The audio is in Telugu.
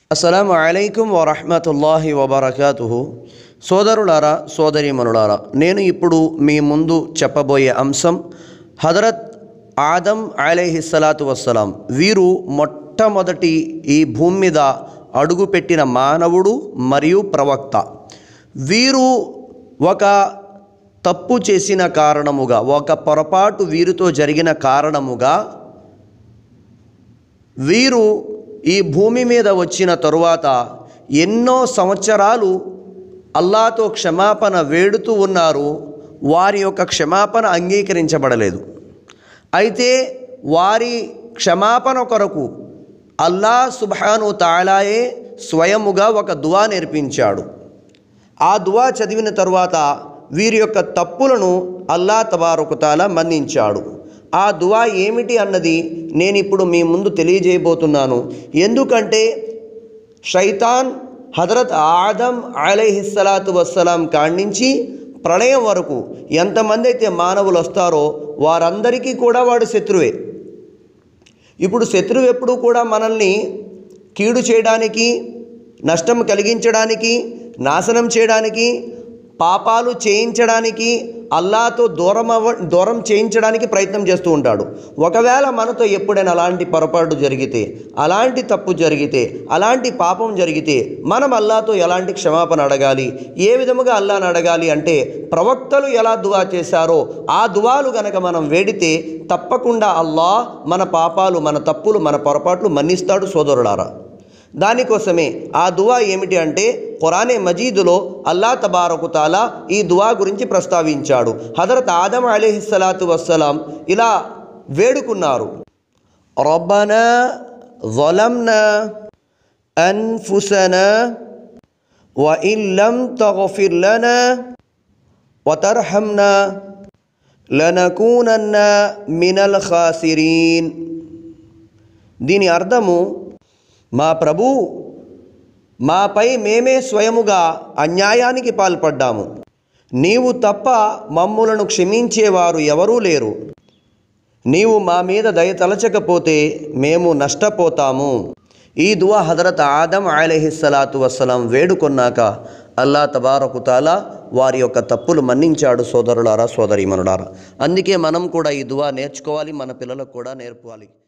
అస్సలం అలైకుం వరహమతుల్లాహి వబర్కాతుహు సోదరులారా సోదరీమణులారా నేను ఇప్పుడు మీ ముందు చెప్పబోయే అంశం హజరత్ ఆదం అలైహిస్సలాతు వస్సలాం వీరు మొట్టమొదటి ఈ భూమి మీద అడుగుపెట్టిన మానవుడు మరియు ప్రవక్త వీరు ఒక తప్పు చేసిన కారణముగా ఒక పొరపాటు వీరితో జరిగిన కారణముగా వీరు ఈ భూమి మీద వచ్చిన తరువాత ఎన్నో సంవత్సరాలు అల్లాతో క్షమాపణ వేడుతూ ఉన్నారు వారి యొక్క క్షమాపణ అంగీకరించబడలేదు అయితే వారి క్షమాపణ కొరకు అల్లా సుబ్హాను తాళాయే స్వయముగా ఒక దువా నేర్పించాడు ఆ దువా చదివిన తరువాత వీరి యొక్క తప్పులను అల్లా తబారకుతాల మన్నించాడు ఆ దువా ఏమిటి అన్నది నేను ఇప్పుడు మీ ముందు తెలియజేయబోతున్నాను ఎందుకంటే షైతాన్ హజరత్ ఆదం అలైహిస్సలాతు వస్సలాం కాడ్నించి ప్రళయం వరకు ఎంతమంది అయితే మానవులు వస్తారో వారందరికీ కూడా వాడు శత్రువే ఇప్పుడు శత్రువు ఎప్పుడు కూడా మనల్ని కీడు చేయడానికి నష్టం కలిగించడానికి నాశనం చేయడానికి పాపాలు చేయించడానికి అల్లాతో దూరం అవ్వ దూరం చేయించడానికి ప్రయత్నం చేస్తూ ఉంటాడు ఒకవేళ మనతో ఎప్పుడైనా అలాంటి పొరపాటు జరిగితే అలాంటి తప్పు జరిగితే అలాంటి పాపం జరిగితే మనం అల్లాతో ఎలాంటి క్షమాపణ అడగాలి ఏ విధముగా అల్లాని అడగాలి అంటే ప్రవక్తలు ఎలా దువా చేశారో ఆ దువాలు గనక మనం వేడితే తప్పకుండా అల్లా మన పాపాలు మన తప్పులు మన పొరపాట్లు మన్నిస్తాడు సోదరులారా దానికోసమే ఆ దువా ఏమిటి అంటే ఖురానే మజీదులో అల్లా తబారకు తాలా ఈ దువా గురించి ప్రస్తావించాడు హజరత్ ఆదం అలీహిస్సలాతు వస్సలాం ఇలా వేడుకున్నారు రబ్బనా ظلمنا أنفسنا وإن لم تغفر لنا وترحمنا لنكونن من الخاسرين దీని అర్థము మా ప్రభు మాపై మేమే స్వయముగా అన్యాయానికి పాల్పడ్డాము నీవు తప్ప మమ్ములను క్షమించేవారు ఎవరూ లేరు నీవు మా మీద దయ తలచకపోతే మేము నష్టపోతాము ఈ దువా హజరత్ ఆదం అలహిస్సలాతు వస్సలాం వేడుకొన్నాక అల్లా తబారకుతాలా వారి యొక్క తప్పులు మన్నించాడు సోదరులారా సోదరీమనులారా అందుకే మనం కూడా ఈ దువా నేర్చుకోవాలి మన పిల్లలకు కూడా నేర్పాలి